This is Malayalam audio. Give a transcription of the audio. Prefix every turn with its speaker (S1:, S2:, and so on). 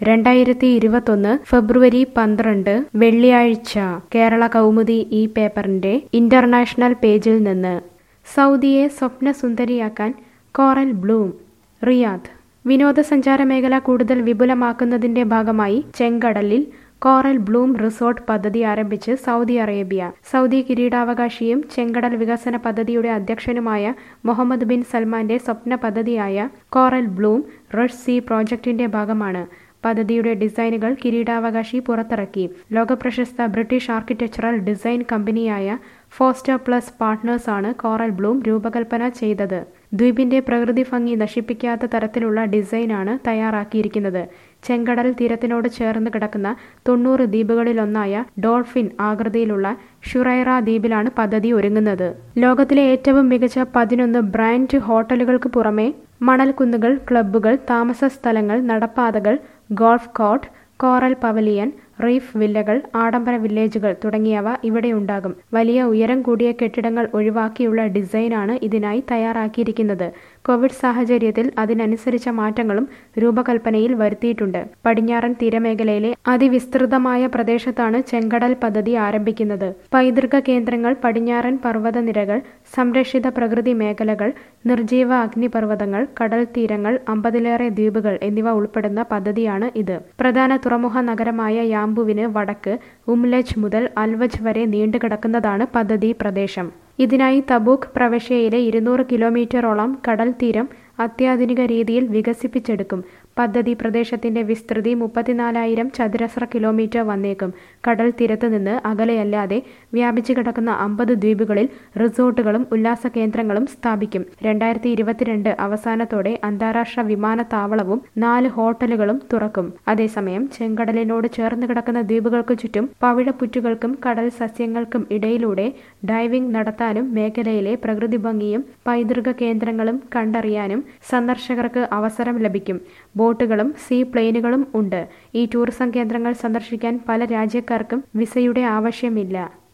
S1: രണ്ടായിരത്തി ഇരുപത്തൊന്ന് ഫെബ്രുവരി പന്ത്രണ്ട് വെള്ളിയാഴ്ച കേരള കൗമുദി ഈ പേപ്പറിന്റെ ഇന്റർനാഷണൽ പേജിൽ നിന്ന് സൗദിയെ സ്വപ്നസുന്ദരിയാക്കാൻ കോറൽ ബ്ലൂം റിയാദ് വിനോദസഞ്ചാര മേഖല കൂടുതൽ വിപുലമാക്കുന്നതിന്റെ ഭാഗമായി ചെങ്കടലിൽ കോറൽ ബ്ലൂം റിസോർട്ട് പദ്ധതി ആരംഭിച്ച് സൗദി അറേബ്യ സൗദി കിരീടാവകാശിയും ചെങ്കടൽ വികസന പദ്ധതിയുടെ അധ്യക്ഷനുമായ മുഹമ്മദ് ബിൻ സൽമാന്റെ സ്വപ്ന പദ്ധതിയായ കോറൽ ബ്ലൂം റഷ് സീ പ്രോജക്ടിന്റെ ഭാഗമാണ് പദ്ധതിയുടെ ഡിസൈനുകൾ കിരീടാവകാശി പുറത്തിറക്കി ലോകപ്രശസ്ത ബ്രിട്ടീഷ് ആർക്കിടെക്ചറൽ ഡിസൈൻ കമ്പനിയായ ഫോസ്റ്റർ പ്ലസ് പാർട്ട്നേഴ്സ് ആണ് കോറൽ ബ്ലൂം രൂപകൽപ്പന ചെയ്തത് ദ്വീപിന്റെ പ്രകൃതി ഭംഗി നശിപ്പിക്കാത്ത തരത്തിലുള്ള ഡിസൈനാണ് തയ്യാറാക്കിയിരിക്കുന്നത് ചെങ്കടൽ തീരത്തിനോട് ചേർന്ന് കിടക്കുന്ന തൊണ്ണൂറ് ദ്വീപുകളിലൊന്നായ ഡോൾഫിൻ ആകൃതിയിലുള്ള ഷുറൈറ ദ്വീപിലാണ് പദ്ധതി ഒരുങ്ങുന്നത് ലോകത്തിലെ ഏറ്റവും മികച്ച പതിനൊന്ന് ബ്രാൻഡ് ഹോട്ടലുകൾക്ക് പുറമെ മണൽക്കുന്നുകൾ ക്ലബ്ബുകൾ താമസ സ്ഥലങ്ങൾ നടപ്പാതകൾ golf court coral pavilion reef വില്ലകൾ ആഡംബര വില്ലേജുകൾ തുടങ്ങിയവ ഇവിടെയുണ്ടാകും വലിയ ഉയരം കൂടിയ കെട്ടിടങ്ങൾ ഒഴിവാക്കിയുള്ള ഡിസൈനാണ് ഇതിനായി തയ്യാറാക്കിയിരിക്കുന്നത് കോവിഡ് സാഹചര്യത്തിൽ അതിനനുസരിച്ച മാറ്റങ്ങളും രൂപകൽപ്പനയിൽ വരുത്തിയിട്ടുണ്ട് പടിഞ്ഞാറൻ തീരമേഖലയിലെ അതിവിസ്തൃതമായ പ്രദേശത്താണ് ചെങ്കടൽ പദ്ധതി ആരംഭിക്കുന്നത് പൈതൃക കേന്ദ്രങ്ങൾ പടിഞ്ഞാറൻ പർവ്വതനിരകൾ സംരക്ഷിത പ്രകൃതി മേഖലകൾ നിർജീവ അഗ്നിപർവ്വതങ്ങൾ കടൽ തീരങ്ങൾ അമ്പതിലേറെ ദ്വീപുകൾ എന്നിവ ഉൾപ്പെടുന്ന പദ്ധതിയാണ് ഇത് പ്രധാന തുറമുഖ നഗരമായ യാംബുവിന് വടക്ക് ഉംലജ് മുതൽ അൽവജ് വരെ നീണ്ടുകിടക്കുന്നതാണ് പദ്ധതി പ്രദേശം ഇതിനായി തബൂക്ക് പ്രവിശ്യയിലെ ഇരുന്നൂറ് കിലോമീറ്ററോളം കടൽ തീരം അത്യാധുനിക രീതിയിൽ വികസിപ്പിച്ചെടുക്കും പദ്ധതി പ്രദേശത്തിന്റെ വിസ്തൃതി മുപ്പത്തിനാലായിരം ചതുരശ്ര കിലോമീറ്റർ വന്നേക്കും കടൽ തീരത്ത് നിന്ന് അകലെയല്ലാതെ വ്യാപിച്ചു കിടക്കുന്ന അമ്പത് ദ്വീപുകളിൽ റിസോർട്ടുകളും ഉല്ലാസ കേന്ദ്രങ്ങളും സ്ഥാപിക്കും രണ്ടായിരത്തി ഇരുപത്തിരണ്ട് അവസാനത്തോടെ അന്താരാഷ്ട്ര വിമാനത്താവളവും നാല് ഹോട്ടലുകളും തുറക്കും അതേസമയം ചെങ്കടലിനോട് ചേർന്ന് കിടക്കുന്ന ദ്വീപുകൾക്കു ചുറ്റും പവിഴപ്പുറ്റുകൾക്കും കടൽ സസ്യങ്ങൾക്കും ഇടയിലൂടെ ഡൈവിംഗ് നടത്താനും മേഖലയിലെ പ്രകൃതി ഭംഗിയും പൈതൃക കേന്ദ്രങ്ങളും കണ്ടറിയാനും സന്ദർശകർക്ക് അവസരം ലഭിക്കും ബോട്ടുകളും സീ പ്ലെയിനുകളും ഉണ്ട് ഈ ടൂറിസം കേന്ദ്രങ്ങൾ സന്ദർശിക്കാൻ പല രാജ്യക്കാർക്കും വിസയുടെ ആവശ്യമില്ല